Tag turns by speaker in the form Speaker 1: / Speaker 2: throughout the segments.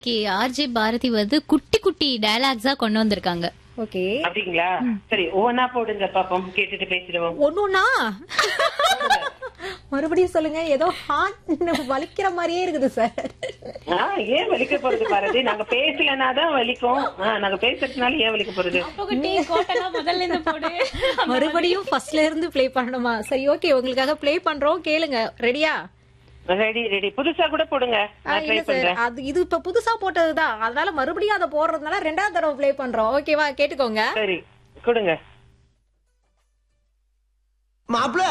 Speaker 1: K RJ Bharathi வந்து குட்டி குட்டி டயலாக்ஸா கொண்டு வந்திருக்காங்க
Speaker 2: ஓகே
Speaker 3: அப்படிங்களா சரி ஒவ்வொன்னா போடுங்க பாப்போம் கேட்டுட்டு பேசிடுவோம்
Speaker 2: ஒண்ணுன்னா மறுபடியும் சொல்லுங்க ஏதோ ஹார்ட் வலிக்கிற மாதிரியே இருக்குது சார்
Speaker 3: ஆ, ஏன் வலிக்க போறது பாரதி நாங்க பேசலனா தான் வலிக்கும் ஆ, நாங்க பேசுறதுனால ஏன் வலிக்க போறது
Speaker 1: முதல்ல இருந்து போடு
Speaker 2: மறுபடியும் ஃபர்ஸ்ட்ல இருந்து ப்ளே பண்ணணுமா சரி ஓகே உங்களுக்காக ப்ளே பண்றோம் கேளுங்க ரெடியா
Speaker 3: ரெடி ரெடி புதுசா கூட போடுங்க நான் ட்ரை
Speaker 2: இல்ல சார்
Speaker 3: பண்றேன்
Speaker 2: அது இது இப்ப புதுசா போட்டதுதான் அதனால மறுபடியும் அதை போடுறதுனால ரெண்டாவது தடவை ப்ளே பண்றோம் ஓகேவா கேட்டுக்கோங்க
Speaker 3: சரி கொடுங்க
Speaker 4: மாப்பிள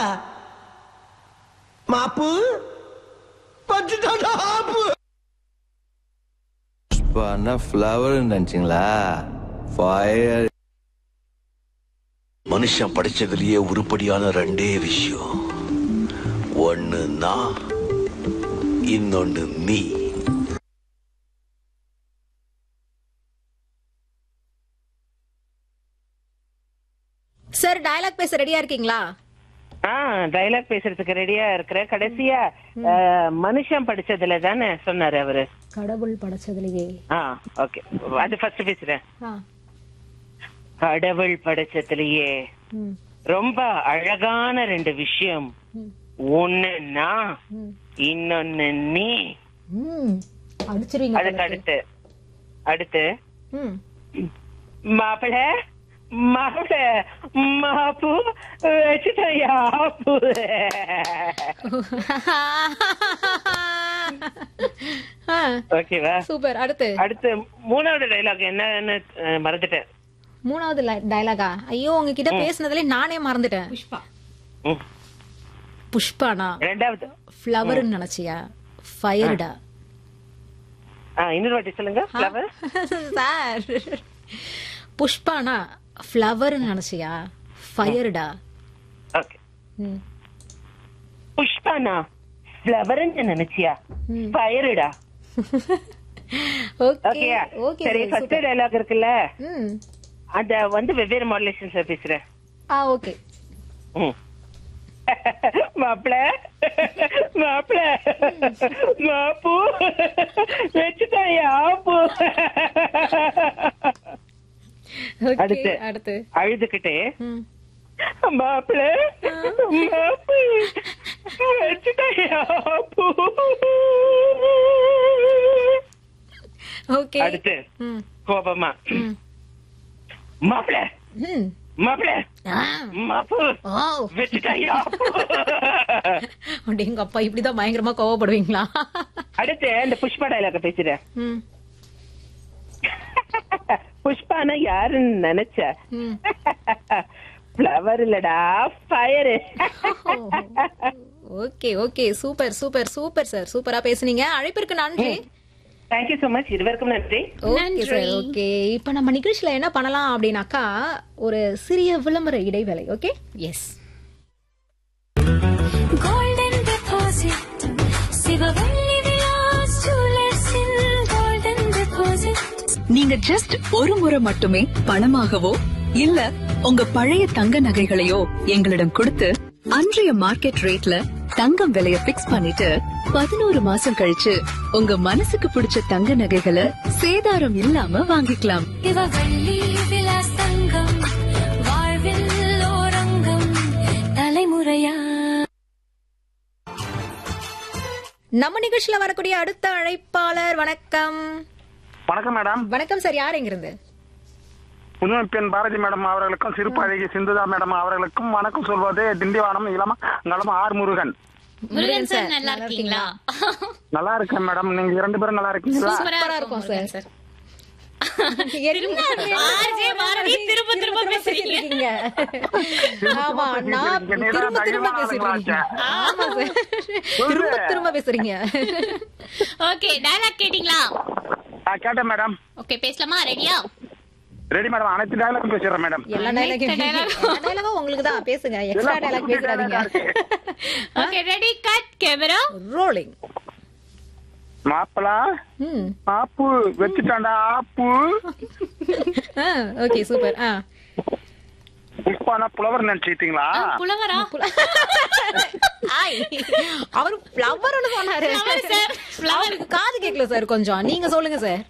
Speaker 4: மாப்பு பச்சுட்டாடா ஆப்பு
Speaker 5: புஷ்பான்னா ஃப்ளவர் நினைச்சிங்களா ஃபயர்
Speaker 6: மனுஷன் படிச்சதுலயே உருப்படியான ரெண்டே விஷயம் ஒன்னு நான் இன்னொன்னு நீ
Speaker 2: சார் டயலாக் பேச ரெடியா இருக்கீங்களா
Speaker 3: ஆ டைலாக் பேசுறதுக்கு ரெடியா இருக்கிற கடைசியா ஆ, மனுஷன் படிச்சதுல தானே சொன்னாரு அவரு
Speaker 2: கடவுள் படைச்சதுலயே
Speaker 3: ஆ ஓகே அது ஃபர்ஸ்ட் பேசுறேன்
Speaker 2: ஆ,
Speaker 3: கடவுள் படைச்சதுலயே
Speaker 2: ம்,
Speaker 3: ரொம்ப அழகான ரெண்டு விஷயம்
Speaker 2: ம்,
Speaker 3: ஒண்ணு நான்
Speaker 2: ம்,
Speaker 3: இன்னொன்னு நீ
Speaker 2: ம். அடிச்சிருவீங்க
Speaker 3: அதுக்கு அடுத்து அடுத்து
Speaker 2: ம்.
Speaker 3: மாப்பிள மாப்பிள மாப்பு வச்சுட்டயா
Speaker 2: ஆ,
Speaker 3: ஓகேவா
Speaker 2: சூப்பர் அடுத்து
Speaker 3: அடுத்து மூணாவது டைலாக் என்னன்னு அஹ், மறந்துட்டேன்
Speaker 2: மூணாவது டயலாகா ஐயோ உங்ககிட்ட பேசுனதுல நானே மறந்துட்டேன்
Speaker 3: ம்.
Speaker 2: புஷ்பானா
Speaker 3: ரெண்டாவது
Speaker 2: ஃப்ளவர்னு நினைச்சியா ஃபயர்டா
Speaker 3: ஆ, இன்னொரு வாட்டி சொல்லுங்க flower.
Speaker 2: சார் புஷ்பானா ஃப்ளவர்னு நினைச்சியா ஃபயர்டா
Speaker 3: ஓகே புஷ்பானா ஃப்ளவர்னு நினைச்சியா ஃபயருடா
Speaker 2: ஓகே
Speaker 3: ஓகேயா
Speaker 2: ஓகே
Speaker 3: சரி ஃபர்ஸ்ட் டைலாக் இருக்குல்ல
Speaker 2: ம்
Speaker 3: அத வந்து வெவ்வேறு மாடுலேஷன்ஸ்ல பேசுறேன்
Speaker 2: ஆ ஓகே
Speaker 3: ம். மாப்பிள மாப்பிள மாப்பு வச்சுட்டாயா ஆப்பு
Speaker 2: ஓகே
Speaker 3: அடுத்து.
Speaker 2: அடுத்து
Speaker 3: அழுதுகிட்டே
Speaker 2: ம்
Speaker 3: மாப்பிள மாப்பு வச்சுட்டாயா ஆப்பு
Speaker 2: ஓகே
Speaker 3: அடுத்து
Speaker 2: ம்
Speaker 3: கோபமா
Speaker 2: ம்
Speaker 3: மாப்பிள
Speaker 2: ம்
Speaker 3: மாப்பிள
Speaker 2: ஆ
Speaker 3: மாப்பு
Speaker 2: ஓ
Speaker 3: வச்சுட்டாயா ஆப்பு
Speaker 2: அப்படிங்க அப்பா இப்படிதான் பயங்கரமா கோவப்படுவீங்களா
Speaker 3: அடுத்து இந்த புஷ்பா டைலாக பேசுறேன்
Speaker 2: ம்
Speaker 3: புஷ்பானா யாருன்னு நினைச்ச
Speaker 2: ம்
Speaker 3: ஃப்ளவர் இல்லடா fire
Speaker 2: okay okay super super super sir சூப்பரா பேசுனீங்க அழைப்பிற்கு நன்றி
Speaker 3: தேங்க்யூ so மச் இருவருக்கும் நன்றி
Speaker 2: ஓகே சார் ஓகே இப்போ நம்ம நிகழ்ச்சியில என்ன பண்ணலாம் அப்படின்னாக்கா ஒரு சிறிய விளம்பர இடைவேளை okay yes
Speaker 7: Golden deposit. Sivavalli Vilas ஜுவல்லர்ஸின் golden deposit.
Speaker 8: நீங்க ஜஸ்ட் ஒரு முறை மட்டுமே பணமாகவோ இல்ல உங்க பழைய தங்க நகைகளையோ எங்களிடம் கொடுத்து அன்றைய மார்க்கெட் ரேட்ல தங்கம் விலைய பிக்ஸ் பண்ணிட்டு பதினோரு மாசம் கழிச்சு உங்க மனசுக்கு பிடிச்ச தங்க நகைகளை சேதாரம் இல்லாம வாங்கிக்கலாம்
Speaker 7: சிவவள்ளி விலாஸ் தங்கம். வாழ்வில் ஓரங்கம். தலைமுறையா
Speaker 2: நம்ம நிகழ்ச்சியில வரக்கூடிய அடுத்த அழைப்பாளர் வணக்கம்
Speaker 9: வணக்கம் மேடம்
Speaker 2: வணக்கம் சார் யார் எங்கிருந்து
Speaker 9: புதுமை பெண் பாரதி மேடம் அவர்களுக்கும் சிறுபாதகி சிந்துதா மேடம் அவர்களுக்கும் வணக்கம் சொல்வது திண்டிவனம் இளம நலம ஆர் முருகன்
Speaker 1: முருகன் சார் நல்லா இருக்கீங்களா
Speaker 9: நல்லா இருக்கேன் மேடம் நீங்க இரண்டு பேரும் நல்லா இருக்கீங்களா
Speaker 2: சூப்பரா இருக்கும் சார்
Speaker 1: RJ பாரதி திரும்ப திரும்ப பேசுறீங்க.
Speaker 2: ஆமா நான் திரும்ப திரும்ப பேசிட்டு இருக்கேன் ஆமா சார் திரும்ப திரும்ப பேசுறீங்க
Speaker 1: ஓகே டயலாக் கேட்டிங்களா
Speaker 9: ஆ, கேட்டேன் மேடம்
Speaker 1: ஓகே பேசலாமா ரெடியா
Speaker 9: ரெடி மேடம் அனைத்து டயலாக்கும் பேசுறேன் மேடம்
Speaker 2: எல்லா டைலாகும் எல்லா டைலாகும் உங்களுக்கு தான் பேசுங்க எக்ஸ்ட்ரா டைலாக் பேசுறாதீங்க
Speaker 1: okay ready cut camera
Speaker 2: rolling
Speaker 9: மாப்பிளா
Speaker 2: ம்
Speaker 9: ஆப்பு வச்சுட்டாண்டா ஆப்பு
Speaker 2: ஓகே சூப்பர் ஆ
Speaker 9: புஷ்பானா புலவர் நினைச்சிட்டீங்களா
Speaker 1: புலவரா
Speaker 2: ஆய். அவரு ஃப்ளவர்னு சொன்னாரு
Speaker 1: Flower sir, flower.
Speaker 2: அவருக்கு காது கேட்கல சார் கொஞ்சம் நீங்க சொல்லுங்க சார்